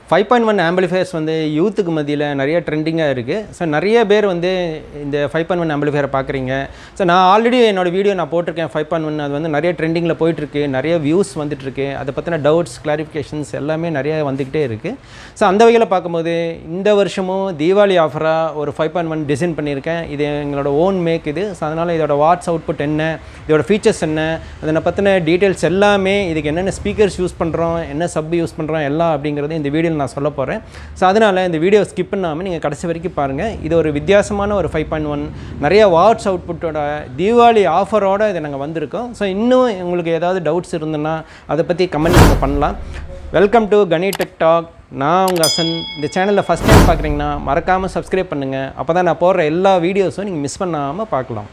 Five point one amplifiers வந்து யூத்துக்கு மத்தியில் நிறைய ட்ரெண்டிங்காக இருக்குது ஸோ நிறைய பேர் வந்து இந்த ஃபைவ் பாயிண்ட் ஒன் ஆம்பிளிஃபயரை பார்க்குறீங்க ஸோ நான் ஆல்ரெடி என்னோட வீடியோ நான் போட்டிருக்கேன் ஃபைவ் பாயிண்ட் ஒன் அது வந்து நிறைய ட்ரெண்டிங்கில் போயிட்டுருக்கு நிறைய வியூஸ் வந்துட்டுருக்கு அதை பற்றின டவுட்ஸ் கிளாரிஃபிகேஷன்ஸ் எல்லாமே நிறைய வந்துக்கிட்டே இருக்குது ஸோ அந்த வகையில் பார்க்கும்போது இந்த வருஷமும் தீபாவளி ஆஃபராக ஒரு ஃபைவ் பாயிண்ட் ஒன் டிசைன் பண்ணியிருக்கேன் இது எங்களோட ஓன் மேக் இது ஸோ அதனால் இதோட வாட்ஸ் அவுட்புட் என்ன இதோட ஃபீச்சர்ஸ் என்ன அதனை பற்றின டீட்டெயில்ஸ் எல்லாமே இதுக்கு என்னென்ன ஸ்பீக்கர்ஸ் யூஸ் பண்ணுறோம் என்ன சப் யூஸ் பண்ணுறோம் எல்லாம் அப்படிங்கிறது இந்த வீடியோவில் நான் சொல்ல போகிறேன் ஸோ அதனால் இந்த வீடியோ ஸ்கிப் பண்ணாமல் நீங்கள் கடைசி வரைக்கும் பாருங்கள் இது ஒரு வித்தியாசமான ஒரு ஃபைவ் பாயிண்ட் ஒன் நிறைய வாட்ஸ் அவுட்புட்டோட தீபாவளி ஆஃபரோட இது நாங்கள் வந்திருக்கோம் ஸோ இன்னும் உங்களுக்கு ஏதாவது டவுட்ஸ் இருந்ததுன்னா அதை பற்றி கமெண்ட் நம்ம பண்ணலாம் welcome to Kani tech talk நான் உங்கள் அசன் இந்த சேனலில் ஃபஸ்ட் டைம் பார்க்குறீங்கன்னா மறக்காமல் சப்ஸ்கிரைப் பண்ணுங்கள் அப்போ தான் நான் போடுற எல்லா வீடியோஸும் நீங்கள் மிஸ் பண்ணாமல் பார்க்கலாம்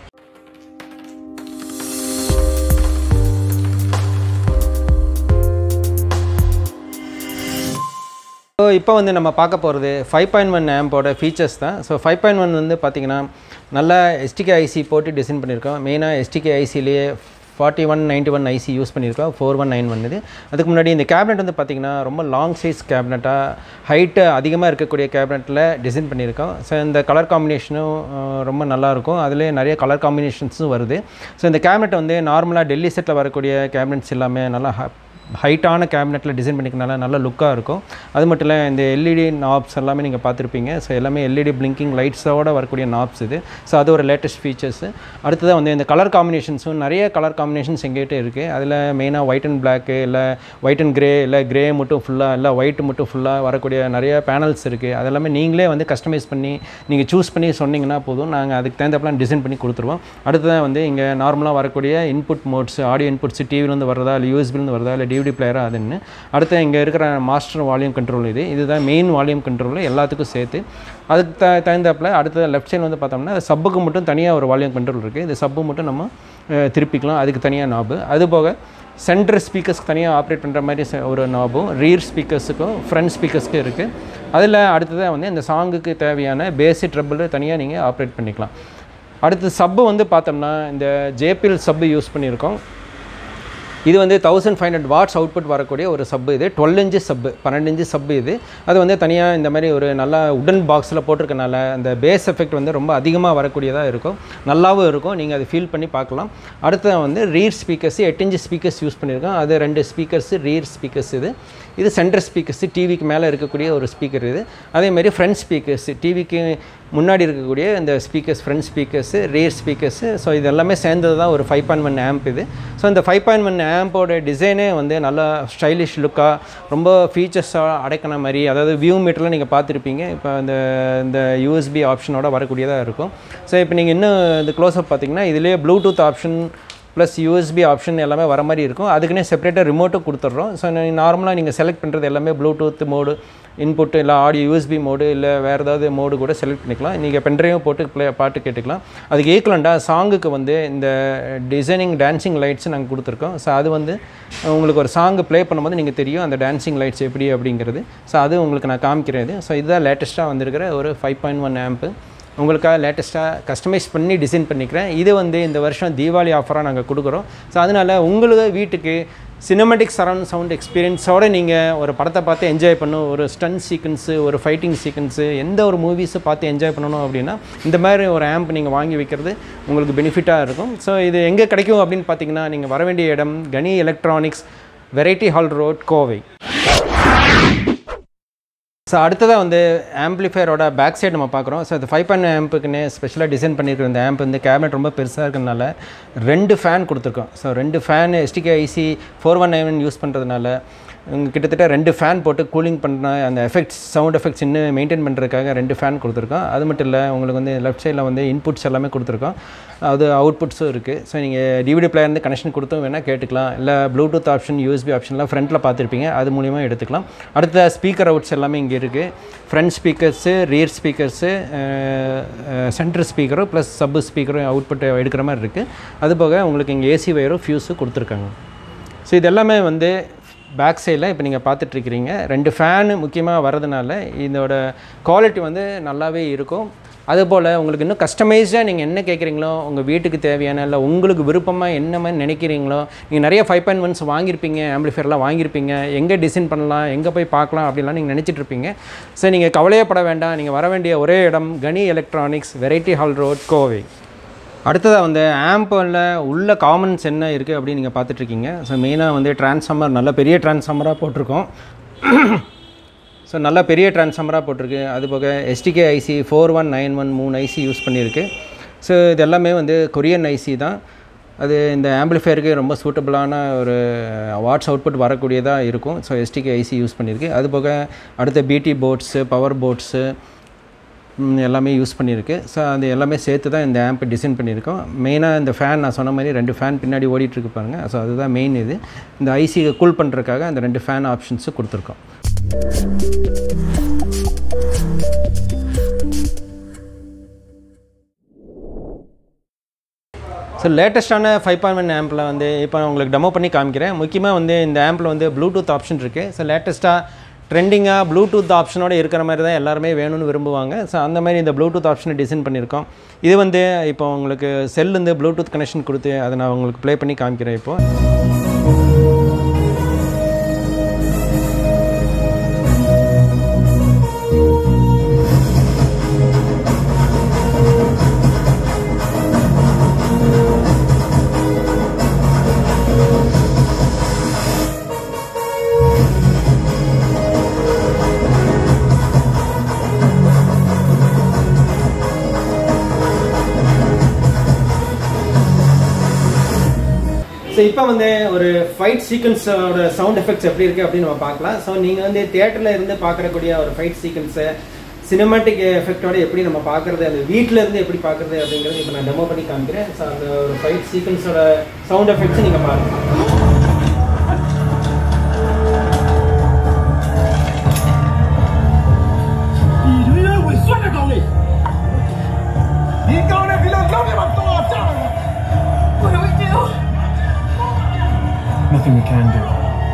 ஸோ இப்போ வந்து நம்ம பார்க்க போகிறது ஃபைவ் பாயிண்ட் ஒன் ஆம்போட ஃபீச்சர்ஸ் தான் ஸோ ஃபைவ் பாயிண்ட் ஒன் வந்து பார்த்திங்கன்னா நல்லா எஸ்டிகே ஐசி போட்டு டிசைன் பண்ணியிருக்கோம் மெயினாக எஸ்டிகே ஐசிலேயே forty one ninety one IC use பண்ணியிருக்கோம் ஃபோர் ஒன் நைன் ஒன் இது அதுக்கு முன்னாடி இந்த கேபினெட் வந்து பார்த்திங்கன்னா ரொம்ப லாங் சைஸ் கேபினெட்டாக ஹைட்டு அதிகமாக இருக்கக்கூடிய கேபினெட்டில் டிசைன் பண்ணியிருக்கோம் ஸோ இந்த கலர் காம்பினேஷனும் ரொம்ப நல்லாயிருக்கும் அதிலே நிறைய கலர் காம்பினேஷன்ஸும் வருது ஸோ இந்த கேபினெட் வந்து நார்மலாக டெல்லி செட்டில் வரக்கூடிய கேபினெட்ஸ் எல்லாமே நல்லா ஹைட்டான கேபினெட்டில் டிசைன் பண்ணிக்கனால நல்ல லுக்காக இருக்கும் அது மட்டும் இல்லை இந்த எல்இடி நாப்ஸ் எல்லாமே நீங்கள் பார்த்துருப்பீங்க ஸோ எல்லாமே எல்இடி பிளிங்கிங் லைட்ஸோடு வரக்கூடிய நாப்ஸ் இது ஸோ அது ஒரு லேட்டஸ்ட் ஃபீச்சர்ஸு அடுத்ததாக வந்து இந்த கலர் காம்பினேஷன்ஸும் நிறைய கலர் காம்பினேஷன்ஸ் எங்ககிட்ட இருக்குது அதில் மெயினாக ஒயிட் அண்ட் பிளாக்கு இல்லை ஒயிட் அண்ட் கிரே இல்லை கிரே மட்டும் ஃபுல்லாக இல்லை ஒயிட் மட்டும் ஃபுல்லாக வரக்கூடிய நிறைய பேனல்ஸ் இருக்குது அதெல்லாமே நீங்களே வந்து கஸ்டமைஸ் பண்ணி நீங்கள் சூஸ் பண்ணி சொன்னீங்கன்னா போதும் நாங்கள் அதுக்கு தகுந்தப்பலாம் டிசைன் பண்ணி கொடுத்துருவோம் அடுத்ததாக வந்து இங்கே நார்மலாக வரக்கூடிய இன்புட் மோட்ஸ் ஆடியோ இன்புட்ஸ் டிவிலேருந்து வரதா இல்லை யூஎஸ்பிலேருந்து வரதா இல்லை டிவிடி பிளேயரா அதுன்னு அடுத்து இங்கே இருக்கிற மாஸ்டர் வால்யூம் கண்ட்ரோல் இது இதுதான் மெயின் வால்யூம் கண்ட்ரோல் எல்லாத்துக்கும் சேர்த்து அதுக்கு த தகுந்தாப்பில் அடுத்த லெஃப்ட் சைடு வந்து பார்த்தோம்னா சப்புக்கு மட்டும் தனியாக ஒரு வால்யூம் கண்ட்ரோல் இருக்குது இந்த சப்பு மட்டும் நம்ம திருப்பிக்கலாம் அதுக்கு தனியாக நாபு அது போக சென்டர் ஸ்பீக்கர்ஸ்க்கு தனியாக ஆப்ரேட் பண்ணுற மாதிரி ஒரு நாபும் ரீர் ஸ்பீக்கர்ஸுக்கும் ஃப்ரண்ட் ஸ்பீக்கர்ஸ்க்கும் இருக்குது அதில் அடுத்ததாக வந்து இந்த சாங்குக்கு தேவையான பேசிக் ட்ரபிள் தனியாக நீங்கள் ஆப்ரேட் பண்ணிக்கலாம் அடுத்து சப்பு வந்து பார்த்தோம்னா இந்த ஜேபிஎல் சப்பு யூஸ் பண்ணியிருக்கோம் இது வந்து thousand five hundred watts output வரக்கூடிய ஒரு சப்பு இது டுவெல் இன்ச்சு சப்பு பன்னெண்டு இன்ச்சு சப்பு இது அது வந்து தனியாக இந்த மாதிரி ஒரு நல்லா உடன் பாக்ஸில் போட்டிருக்கனால அந்த பேஸ் எஃபெக்ட் வந்து ரொம்ப அதிகமாக வரக்கூடியதாக இருக்கும் நல்லாவும் இருக்கும் நீங்கள் அதை ஃபீல் பண்ணி பார்க்கலாம் அடுத்தது வந்து ரீர் ஸ்பீக்கர்ஸ் எட்டு இன்ச்சு ஸ்பீக்கர்ஸ் யூஸ் பண்ணியிருக்கோம் அது ரெண்டு ஸ்பீக்கர்ஸ் ரீர் ஸ்பீக்கர்ஸ் இது இது சென்டர் ஸ்பீக்கர்ஸ் டிவிக்கு மேலே இருக்கக்கூடிய ஒரு ஸ்பீக்கர் இது அதேமாதிரி ஃப்ரண்ட் ஸ்பீக்கர்ஸ் டிவிக்கு முன்னாடி இருக்கக்கூடிய இந்த speakers front speakers rear speakers so இது எல்லாமே சேர்ந்தது தான் ஒரு ஃபைவ் பாயிண்ட் ஒன் ஆம்ப் இது ஸோ இந்த ஃபைவ் பாயிண்ட் ஒன் ஆம்போட டிசைனே வந்து நல்லா ஸ்டைலிஷ் லுக்காக ரொம்ப ஃபீச்சர்ஸாக அடைக்கின மாதிரி அதாவது வியூ மீட்டரில் நீங்கள் பார்த்துருப்பீங்க இப்போ இந்த இந்த யூஎஸ்பி ஆப்ஷனோட வரக்கூடியதாக இருக்கும் ஸோ இப்போ நீங்கள் இன்னும் இந்த க்ளோஸ்அப் பார்த்தீங்கன்னா இதுலேயே Bluetooth option plus USB option எல்லாமே வர மாதிரி இருக்கும் அதுக்குன்னே செப்பரேட்டாக ரிமோட்டும் கொடுத்துட்றோம் ஸோ நார்மலாக நீங்கள் செலக்ட் பண்ணுறது எல்லாமே ப்ளூடூத் மோடு இன்புட் இல்லை ஆடியோ யூஎஸ்பி மோடு இல்லை வேறு ஏதாவது மோடு கூட செலக்ட் பண்ணிக்கலாம் நீங்கள் பென்ட்ரைவும் போட்டு ப்ளே பாட்டு கேட்டுக்கலாம் அதுக்கு ஈக்குவலண்டாக சாங்குக்கு வந்து இந்த டிசைனிங் டான்சிங் லைட்ஸ் நாங்கள் கொடுத்துருக்கோம் ஸோ அது வந்து உங்களுக்கு ஒரு சாங்கு ப்ளே பண்ணும்போது நீங்கள் தெரியும் அந்த டான்சிங் லைட்ஸ் எப்படி அப்படிங்கிறது ஸோ அது உங்களுக்கு நான் காமிக்கிறேன் இது ஸோ இதுதான் லேட்டஸ்ட்டாக வந்திருக்கிற ஒரு ஃபைவ் பாயிண்ட் ஒன் ஆம்ப்பு உங்களுக்காக லேட்டஸ்ட்டாக கஸ்டமைஸ் பண்ணி டிசைன் பண்ணிக்கிறேன் இது வந்து இந்த வருஷம் தீபாவளி ஆஃபராக நாங்கள் கொடுக்குறோம் ஸோ அதனால் உங்களுக்கு வீட்டுக்கு சினிமேட்டிக் சரௌண்ட் சவுண்ட் எக்ஸ்பீரியன்ஸோடு நீங்கள் ஒரு படத்தை பார்த்து என்ஜாய் பண்ணணும் ஒரு ஸ்டன் சீக்வன்ஸு ஒரு ஃபைட்டிங் சீக்வன்ஸு எந்த ஒரு மூவிஸை பார்த்து என்ஜாய் பண்ணணும் அப்படின்னா இந்த மாதிரி ஒரு ஆம்ப் நீங்கள் வாங்கி வைக்கிறது உங்களுக்கு பெனிஃபிட்டாக இருக்கும் ஸோ இது எங்கே கிடைக்கும் அப்படின்னு பார்த்தீங்கன்னா நீங்கள் வர வேண்டிய இடம் Kani electronics variety hall road Kovai so அடுத்ததாக வந்து ஆம்பிளிஃபையரோட பேக் சைடு நம்ம பார்க்குறோம் ஸோ இது ஃபைவ் பாயிண்ட் ஆம்புக்குன்னு ஸ்பெஷலாக டிசைன் பண்ணியிருக்கிற இந்த ஆம்ப் வந்து கேபினட் ரொம்ப பெருசாக இருக்கிறதுனால ரெண்டு ஃபேன் கொடுத்துருக்கோம் ஸோ ரெண்டு fan SDK IC four one nine use பண்ணுறதுனால கிட்டத்தட்ட ரெண்டு ஃபேன் போட்டு கூலிங் பண்ண அந்த எஃபெக்ட்ஸ் சவுண்ட் எஃபெக்ட்ஸ் இன்னும் மெயின்டைன் பண்ணுறதுக்காக ரெண்டு ஃபேன் கொடுத்துருக்கோம் அது மட்டும் இல்லை உங்களுக்கு வந்து லெஃப்ட் சைடில் வந்து இன்புட்ஸ் எல்லாமே கொடுத்துருக்கோம் அது அவுட்புட்ஸும் இருக்குது ஸோ நீங்கள் டிவிடி பிளேயர்ந்து கனெக்ஷன் கொடுத்தும் வேணால் கேட்டுக்கலாம் இல்லை ப்ளூடூத் ஆப்ஷன் யூஎஸ்பி ஆப்ஷன்லாம் ஃப்ரண்ட்டில் பார்த்துருப்பீங்க அது மூலிமா எடுத்துக்கலாம் அடுத்த ஸ்பீக்கர் அவுட்ஸ் எல்லாமே இங்கே இருக்குது front speakers rear speakers center ஸ்பீக்கரும் ப்ளஸ் சப்பு ஸ்பீக்கரும் அவுட்புட் எடுக்கிற மாதிரி இருக்குது அது போக உங்களுக்கு இங்கே ஏசி வயரும் ஃபியூஸும் கொடுத்துருக்காங்க ஸோ இது எல்லாமே வந்து பேக் சைடில் இப்போ நீங்கள் பார்த்துட்ருக்கிறீங்க ரெண்டு ஃபேனு முக்கியமாக வரதுனால இதோட குவாலிட்டி வந்து நல்லாவே இருக்கும் அதுபோல் உங்களுக்கு இன்னும் கஸ்டமைஸ்டாக நீங்கள் என்ன கேட்குறீங்களோ உங்கள் வீட்டுக்கு தேவையான இல்லை உங்களுக்கு விருப்பமாக என்ன மாதிரி நினைக்கிறீங்களோ நீங்கள் நிறைய ஃபைவ் பாயிண்ட் ஒன்ஸ் வாங்கியிருப்பீங்க ஆம்பிளிஃபையர்லாம் வாங்கியிருப்பீங்க எங்கே டிசைன் பண்ணலாம் எங்கே போய் பார்க்கலாம் அப்படிலாம் நீங்கள் நினச்சிட்டு இருப்பீங்க ஸோ நீங்கள் கவலையப்பட வேண்டாம் நீங்கள் வர வேண்டிய ஒரே இடம் Kani electronics variety hall road Kovai அடுத்ததாக வந்து ஆம்பில் உள்ள காமன்ஸ் என்ன இருக்குது அப்படின்னு நீங்கள் பார்த்துட்ருக்கீங்க ஸோ மெயினாக வந்து டிரான்ஸ்ஃபார்மர் நல்ல பெரிய டிரான்ஸ்ஃபார்மராக போட்டிருக்கோம் ஸோ நல்ல பெரிய டிரான்ஸ்ஃபார்மராக போட்டிருக்கு அது போக SDK IC four one nine one மூணு ஐசி யூஸ் பண்ணியிருக்கு ஸோ இது எல்லாமே வந்து கொரியன் ஐசி தான் அது இந்த ஆம்பிளிஃபையருக்கு ரொம்ப சூட்டபிளான ஒரு வாட்ஸ் அவுட்புட் வரக்கூடியதாக இருக்கும் ஸோ எஸ்டிகே ஐசி யூஸ் பண்ணியிருக்கு அது போக அடுத்த பிடி போர்ட்ஸு பவர் போர்ட்ஸு எல்லாமே யூஸ் பண்ணியிருக்கு ஸோ அது எல்லாமே சேர்த்து தான் இந்த ஆம்ப் டிசைன் பண்ணியிருக்கோம் மெயினாக இந்த ஃபேன் நான் சொன்ன மாதிரி ரெண்டு ஃபேன் பின்னாடி ஓடிட்டுருக்கு பாருங்கள் ஸோ அதுதான் மெயின் இது இந்த ஐசியை கூல் பண்ணுறதுக்காக அந்த ரெண்டு ஃபேன் ஆப்ஷன்ஸு கொடுத்துருக்கோம் ஸோ லேட்டஸ்ட்டான ஃபைவ் பாயிண்ட் ஒன் ஆம்பில் வந்து இப்போ நான் உங்களுக்கு டெமோ பண்ணி காமிக்கிறேன் முக்கியமாக வந்து இந்த ஆம்பில் வந்து ப்ளூடூத் ஆப்ஷன் இருக்குது ஸோ லேட்டஸ்ட்டாக ட்ரெண்டிங்காக ப்ளூடூத் ஆப்ஷனோட இருக்கிற மாதிரி தான் எல்லாருமே வேணும்னு விரும்புவாங்க ஸோ அந்த மாதிரி இந்த ப்ளூடூத் ஆப்ஷனை டிசைன் பண்ணியிருக்கோம் இது வந்து இப்போ உங்களுக்கு செல்லேருந்து ப்ளூடூத் கனெக்ஷன் கொடுத்து அதை நான் உங்களுக்கு ப்ளே பண்ணி காமிக்கிறேன் இப்போது ஸோ இப்போ வந்து ஒரு ஃபைட் சீக்வன்ஸோட சவுண்ட் எஃபெக்ட்ஸ் எப்படி இருக்குது அப்படின்னு நம்ம பார்க்கலாம் ஸோ நீங்கள் வந்து தியேட்டரில் இருந்து பார்க்கக்கூடிய ஒரு ஃபைட் சீக்வன்ஸை சினிமாட்டிக் எஃபெக்டோட எப்படி நம்ம பார்க்குறது அந்த வீட்டில் இருந்து எப்படி பார்க்குறது அப்படிங்கிறது இப்போ நான் டெமோ பண்ணி காமிக்கிறேன் ஸோ அந்த ஒரு ஃபைட் சீக்வன்ஸோட சவுண்ட் எஃபெக்ட்ஸ் நீங்கள் பாருங்கள் Nothing we can do.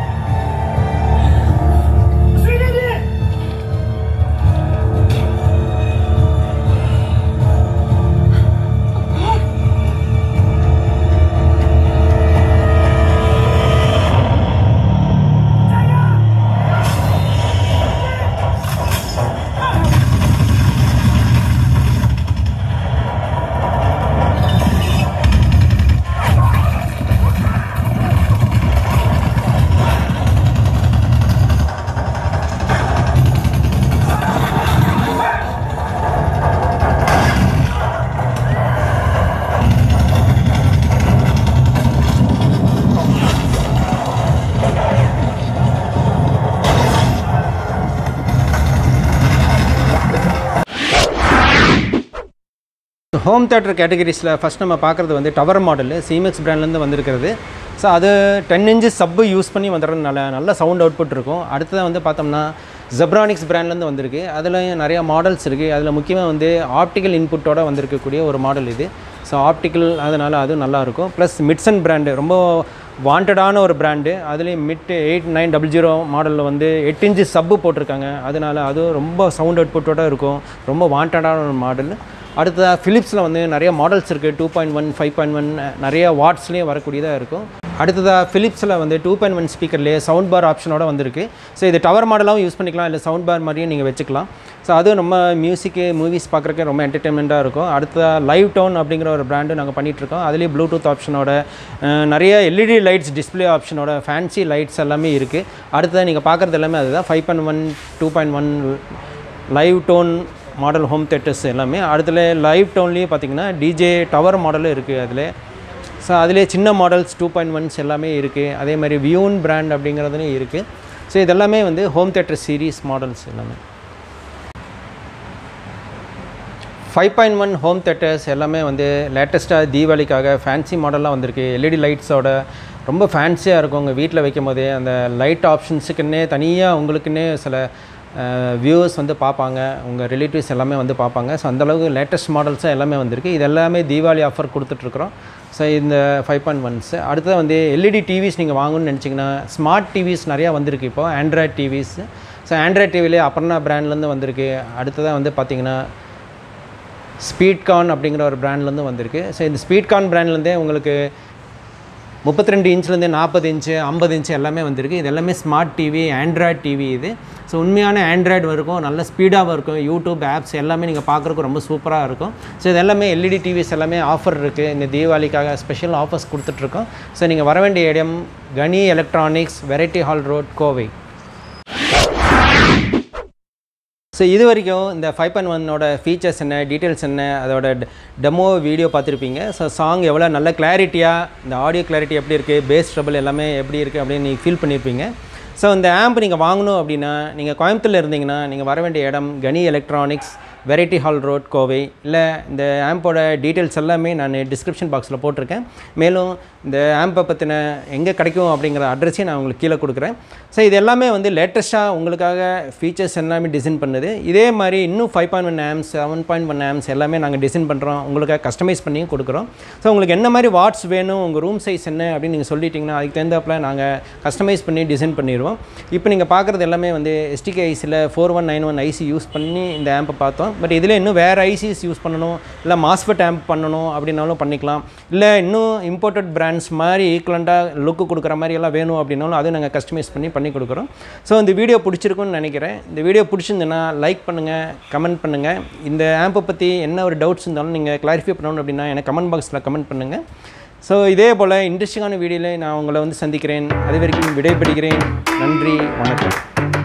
Home theatre கேட்டகரிஸில் ஃபஸ்ட் நம்ம பார்க்குறது வந்து டவர் மாடல் சிமெக்ஸ் பிராண்ட்லேருந்து வந்திருக்கிறது ஸோ அது டென் இன்ச்சஸ் சப்பு யூஸ் பண்ணி வந்துடுறதுனால நல்ல சவுண்ட் அவுட்புட் இருக்கும் அடுத்ததாக வந்து பார்த்தோம்னா ஜெப்ரானிக்ஸ் பிராண்ட்லேருந்து வந்திருக்கு அதில் நிறைய மாடல்ஸ் இருக்குது அதில் முக்கியமாக வந்து ஆப்டிக்கல் இன்புட்டோட வந்திருக்கக்கூடிய ஒரு மாடல் இது ஸோ ஆப்டிக்கல் அதனால் அதுவும் நல்லாயிருக்கும் ப்ளஸ் மிட்சன் பிராண்டு ரொம்ப வாண்டடான ஒரு பிராண்டு அதுலேயும் mid eight nine double zero மாடலில் வந்து எட்டு இன்ச்சு சப்பு போட்டிருக்காங்க அதனால் அதுவும் ரொம்ப சவுண்ட் அவுட்புட்டோட இருக்கும் ரொம்ப வாண்டடான ஒரு மாடல் அடுத்ததாக ஃபிலிப்ஸில் வந்து நிறைய மாடல்ஸ் இருக்குது two point one five point one நிறைய வாட்ஸ்லேயே வரக்கூடியதாக இருக்கும் அடுத்ததாக ஃபிலிப்ஸில் வந்து டூ பாயிண்ட் ஒன் ஸ்பீக்கர்லேயே சவுண்ட் பார் ஆப்ஷனோட வந்திருக்கு ஸோ இது டவர் மாடலாகவும் யூஸ் பண்ணிக்கலாம் இல்லை சவுண்ட் பார் மாதிரியும் நீங்கள் வச்சுக்கலாம் ஸோ அதுவும் நம்ம மியூசிக்கு மூவிஸ் பார்க்குறக்கு ரொம்ப என்டர்டெயின்மெண்ட்டாக இருக்கும் அடுத்ததாக லைவ் டோன் அப்படிங்கிற ஒரு பிராண்டு நாங்கள் பண்ணிகிட்ருக்கோம் அதுலேயும் ப்ளூடூத் ஆப்ஷனோட அஹ், நிறைய எல்இடி லைட்ஸ் டிஸ்ப்ளே ஆப்ஷனோட ஃபேன்சி லைட்ஸ் எல்லாமே இருக்குது அடுத்ததாக நீங்கள் பார்க்குறது எல்லாமே அதுதான் five point one two point one live tone model home theatres எல்லாமே அடுத்துல லைவ் டோன்லேயே பார்த்தீங்கன்னா டிஜே டவர் மாடலும் இருக்குது அதில் ஸோ அதிலே சின்ன மாடல்ஸ் டூ பாயிண்ட் ஒன்ஸ் எல்லாமே இருக்குது அதே மாதிரி வியூன் பிராண்ட் அப்படிங்கிறதுலையும் இருக்குது ஸோ இதெல்லாமே வந்து ஹோம் தேட்டர் சீரீஸ் மாடல்ஸ் எல்லாமே five point one home theatres எல்லாமே வந்து லேட்டஸ்ட்டாக தீபாவளிக்காக ஃபேன்சி மாடல்லாம் வந்திருக்கு எல்இடி லைட்ஸோட ரொம்ப ஃபேன்சியாக இருக்கும் உங்கள் வீட்டில் வைக்கும் போதே அந்த லைட் ஆப்ஷன்ஸுக்குன்னே தனியாக உங்களுக்குன்னே சில வியூவர்ஸ் வந்து பார்ப்பாங்க உங்கள் ரிலேட்டிவ்ஸ் எல்லாமே வந்து பார்ப்பாங்க ஸோ அந்தளவுக்கு லேட்டஸ்ட் மாடல்ஸாக எல்லாமே வந்திருக்கு இது எல்லாமே தீபாவளி ஆஃபர் கொடுத்துட்ருக்குறோம் ஸோ இந்த ஃபைவ் பாயிண்ட் ஒன்ஸ் அடுத்தது வந்து எல்இடி டிவிஸ் நீங்கள் வாங்கணும்னு நினச்சிங்கன்னா ஸ்மார்ட் டிவிஸ் நிறையா வந்திருக்கு இப்போ ஆண்ட்ராய்ட் டிவிஸ் ஸோ ஆண்ட்ராய்ட் டிவிலே அபர்ணா பிராண்ட்லேருந்து வந்திருக்கு அடுத்ததாக வந்து பார்த்திங்கன்னா ஸ்பீட்கான் அப்படிங்கிற ஒரு பிராண்ட்லேருந்து வந்திருக்கு ஸோ இந்த ஸ்பீட்கான் பிராண்ட்லேருந்தே உங்களுக்கு முப்பத்தி ரெண்டு இன்ச்லேருந்து நாற்பது இன்ச்சு ஐம்பது இன்ச்சு எல்லாமே வந்திருக்கு இது எல்லாமே ஸ்மார்ட் டிவி ஆண்ட்ராய்ட் டிவி இது ஸோ உண்மையான ஆண்ட்ராய்டு இருக்கும் நல்ல ஸ்பீடாகவும் இருக்கும் யூடியூப் ஆப்ஸ் எல்லாமே நீங்கள் பார்க்குறக்கு ரொம்ப சூப்பராக இருக்கும் ஸோ இது எல்லாமே எல்இடி டிவிஸ் எல்லாமே ஆஃபர் இருக்குது இந்த தீபாவளிக்காக ஸ்பெஷல் ஆஃபர்ஸ் கொடுத்துட்ருக்கோம் ஸோ நீங்கள் வர வேண்டிய இடம் Kani electronics variety hall road Kovai so இது வரைக்கும் இந்த ஃபைவ் பாயிண்ட் ஒன்னோட ஃபீச்சர்ஸ் என்ன டீட்டெயில்ஸ் என்ன அதோட டெமோ வீடியோ பார்த்துருப்பீங்க ஸோ சாங் எவ்வளோ நல்ல கிளாரிட்டியாக இந்த ஆடியோ கிளாரிட்டி எப்படி இருக்குது பேஸ் ட்ரபிள் எல்லாமே எப்படி இருக்குது அப்படின்னு நீங்கள் ஃபீல் பண்ணியிருப்பீங்க ஸோ இந்த ஆம்ப் நீங்கள் வாங்கணும் அப்படின்னா நீங்கள் கோயம்புத்தூரில் இருந்தீங்கன்னா நீங்கள் வர வேண்டிய இடம் Kani electronics variety hall road Kovai இல்லை இந்த ஆம்போட டீட்டெயில்ஸ் எல்லாமே நான் டிஸ்கிரிப்ஷன் பாக்ஸில் போட்டிருக்கேன் மேலும் இந்த ஆம்பை பற்றின எங்கே கிடைக்கும் அப்படிங்கிற அட்ரஸையும் நான் உங்களுக்கு கீழே கொடுக்குறேன் ஸோ இது எல்லாமே வந்து லேட்டஸ்ட்டாக உங்களுக்காக ஃபீச்சர்ஸ் எல்லாமே டிசைன் பண்ணுது இதே மாதிரி இன்னும் five point one amps seven point one amps எல்லாமே நாங்கள் டிசைன் பண்ணுறோம் உங்களுக்காக கஸ்டமைஸ் பண்ணியும் கொடுக்குறோம் ஸோ உங்களுக்கு என்ன மாதிரி வாட்ஸ் வேணும் உங்கள் ரூம் சைஸ் என்ன அப்படின்னு நீங்கள் சொல்லிட்டீங்கன்னா அதுக்கு தகுந்தாப்பில் நாங்கள் கஸ்டமைஸ் பண்ணி டிசைன் பண்ணிடுவோம் இப்போ நீங்கள் பார்க்குறது எல்லாமே வந்து எஸ்டிகே ஐசியில் four one nine one IC use பண்ணி இந்த ஆம்பை பார்த்தோம் பட் இதில் இன்னும் வேறு ஐசிஸ் யூஸ் பண்ணணும் இல்லை மாஸ்ஃபெட் ஆம்ப் பண்ணணும் அப்படின்னாலும் பண்ணிக்கலாம் இல்லை இன்னும் இம்போர்ட்டட் பிராண்ட்ஸ் மாதிரி ஈக்குவலண்ட்டாக லுக்கு கொடுக்குற மாதிரி எல்லாம் வேணும் அப்படின்னாலும் அதுவும் நாங்கள் கஸ்டமைஸ் பண்ணி பண்ணி கொடுக்குறோம் ஸோ இந்த வீடியோ பிடிச்சிருக்குன்னு நினைக்கிறேன் இந்த வீடியோ பிடிச்சிருந்துன்னா லைக் பண்ணுங்கள் கமெண்ட் பண்ணுங்கள் இந்த ஆம்பை பற்றி என்ன ஒரு டவுட்ஸ் இருந்தாலும் நீங்கள் கிளாரிஃபை பண்ணணும் அப்படின்னா எனக்கு கமெண்ட் பாக்ஸில் கமெண்ட் பண்ணுங்கள் ஸோ இதே போல் இன்ட்ரெஸ்டிங்கான வீடியோவில் நான் உங்களை வந்து சந்திக்கிறேன் அது வரைக்கும் விடைபெறுகிறேன் நன்றி வணக்கம்